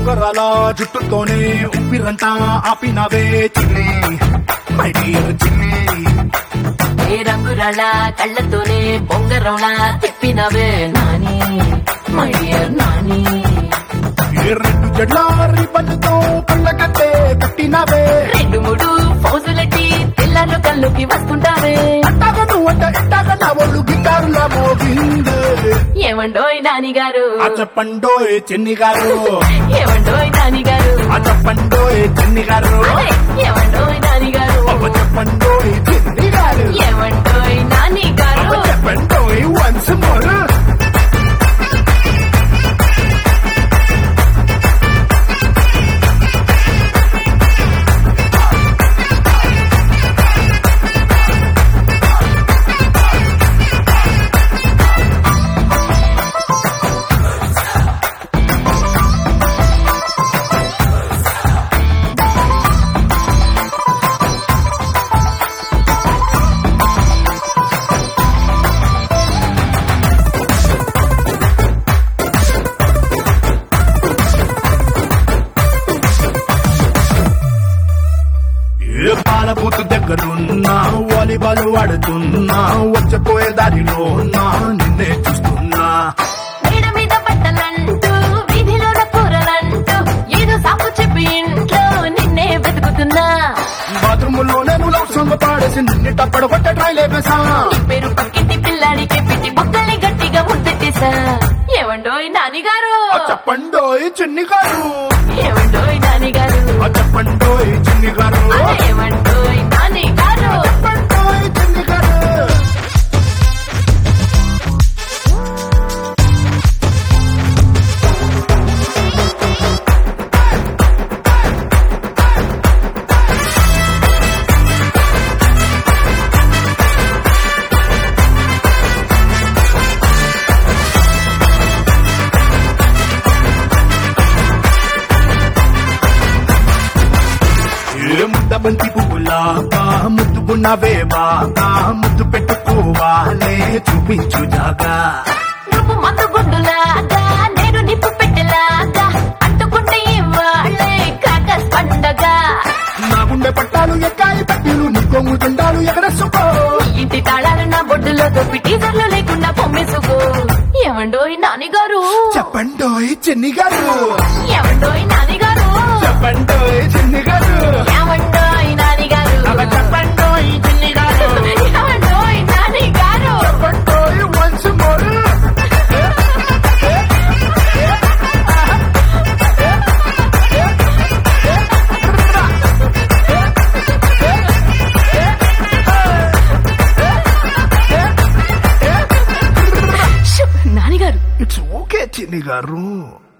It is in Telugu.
ఉంగరాల జుట్టుతోనే ఉప్పిరంతా ఆపినవే చిన్ని మై డియర్ చిన్ని ఏ రంగురాళ్ళ కళ్ళతోనే బొంగరంలా తిప్పినవే నాని మై డియర్ నాని ఏ రెండు జడ్ల రిబ్బన్తో కళ్ళకట్టే కట్టినవే రెండు మూడు ఫౌజులెట్టి పిల్లలు కళ్ళుకి వస్తుంటావే అట్టాగ నువ్వంట ఇట్టాగ నా ఒళ్ళు గిటారులా మోగిందే ఏమండోయ్ నాని గారు ఆ చెప్పండోయ్ చిన్ని గారు ఏమండోయ్ నాని గారు ఆ చెప్పండోయ్ చిన్ని గారు అరే, ఏమండోయ్ నాని గారు అవ్వ చెప్పండోయ్ చిన్ని గారు ఏమండోయ్ నాని అవ్వ గారు చెప్పండోయ్ వన్స్ మోర్ ఏ పాల బూత్ దగ్గరున్నా వాలీబాల్ ఆడుతున్నా వచ్చపోయే దారిలో నా నిన్నే చూస్తున్నా మేడ మీద బట్టలంటూ వీధిలోన కూరలంటూ ఏదో సాకు చెప్పి ఇంట్లో నిన్నే వెతుకుతున్నా బాత్రూమ్ లో నేను లవ్ సాంగ్ పాడేసి నిన్ను టప్పడ కొట్ట ట్రైలే వేసా నీ పేరు పక్కింటి పిల్లాడికి పెట్టి బొక్కల్ని గట్టిగా ముద్దెట్టేశా ఏమండోయ్ నాని గారు ఆ చెప్పండోయ్ చిన్ని గారు ఏమండోయ్ నాని గారు ఆ చెప్పండోయ్ చిన్ని గారు అరే, ఏమండోయ్ నాని గారు చెప్పండోయ్ చిన్ని గారు ఏ ముద్ద బంతి పువ్వులాగా ముద్దుకున్నవే బాగా ముద్దు పెట్టుకోవాలే చూపించు జాగా నువ్వు మందు గుడ్డులాగా నేను నిప్పు పెట్టెలాగా అంటుకుంటే ఇవాళ్ళే క్రాకర్స్ పండగ నా గుండె పట్టాలు ఎక్కాయి పట్టీలు నీ కొంగు జెండాలు ఎగరేసుకో ఈ ఇంటి తాళాలు నా బొడ్డులో దొప్పి టీజర్లు లేకుండా పొమ్మేసుకో ఏమండోయ్ నాని గారు చెప్పండోయ్ చిన్ని గారు ఏమండోయ్ నాని గారు చెప్పండోయ్ చిన్ని గారు ఏమండోయ్ నాని గారు అలా చెప్పండోయ్ చిన్ని గారు ఏమండోయ్ నాని గారు చెప్పండోయ్ వన్స్ మోర్ షు, నాని గారు ఇట్స్ ఓకే చిన్ని గారు